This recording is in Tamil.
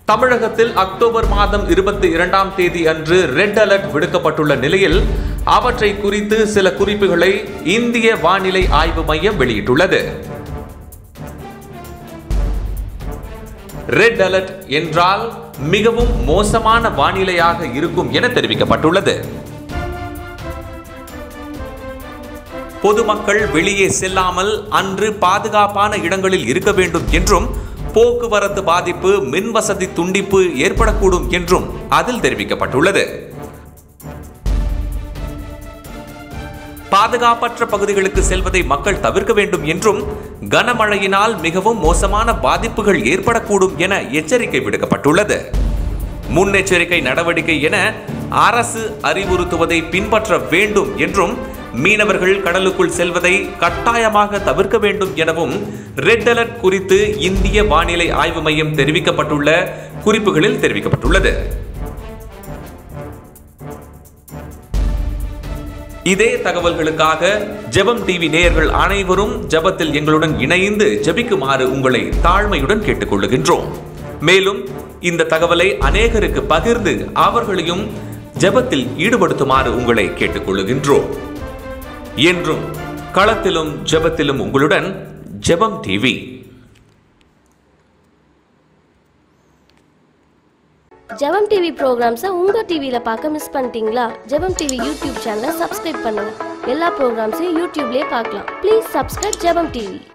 தமிழகத்தில் அக்டோபர் மாதம் இருபத்தி இரண்டாம் தேதி அன்று ரெட் அலர்ட் விடுக்கப்பட்டுள்ள நிலையில் அவற்றை குறித்து சில குறிப்புகளை இந்திய வானிலை ஆய்வு மையம் வெளியிட்டுள்ளது ரெட் அலர்ட் என்றால் மிகவும் மோசமான வானிலையாக இருக்கும் என தெரிவிக்கப்பட்டுள்ளது பொதுமக்கள் வெளியே செல்லாமல் அன்று பாதுகாப்பான இடங்களில் இருக்க வேண்டும் என்றும் போக்குவரத்து பாதிப்பு மின் வசதி துண்டிப்பு ஏற்படக்கூடும் என்றும் அதில் தெரிவிக்கப்பட்டுள்ளது பாதுகாப்பற்ற பகுதிகளுக்கு செல்வதை மக்கள் தவிர்க்க வேண்டும் என்றும் கனமழையினால் மிகவும் மோசமான பாதிப்புகள் ஏற்படக்கூடும் என எச்சரிக்கை விடுக்கப்பட்டுள்ளது முன்னெச்சரிக்கை நடவடிக்கை என அரசு அறிவுறுத்துவதை பின்பற்ற வேண்டும் என்றும் மீனவர்கள் கடலுக்குள் செல்வதை கட்டாயமாக தவிர்க்க வேண்டும் எனவும் ரெட் அலர்ட் குறித்து இந்திய வானிலை ஆய்வு மையம் தெரிவிக்கப்பட்டுள்ள குறிப்புகளில் தெரிவிக்கப்பட்டுள்ளது இதே தகவல்களுக்காக ஜெபம் டிவி நேயர்கள் அனைவரும் ஜெபத்தில் எங்களுடன் இணைந்து ஜெபிக்குமாறு உங்களை தாழ்மையுடன் கேட்டுக்கொள்ளுகின்றோம் மேலும் இந்த தகவலை அநேகருக்கு பகிர்ந்து அவர்களையும் ஜெபத்தில் ஈடுபடுத்துமாறு உங்களை கேட்டுக்கொள்ளுகின்றோம் என்றும் களத்திலும் ஜெபத்திலும் உங்களுடன் ஜெபம் டிவி ஜெபம் டிவி ப்ரோக்ராம்ஸை உங்கள் டிவியில் பார்க்க மிஸ் பண்ணிட்டீங்களா ஜெபம் டிவி யூடியூப் சேனலை சப்ஸ்கிரைப் பண்ணுங்க எல்லா ப்ரோக்ராம்ஸையும் யூடியூப்லேயே பார்க்கலாம் ப்ளீஸ் சப்ஸ்கிரைப் ஜெபம் டிவி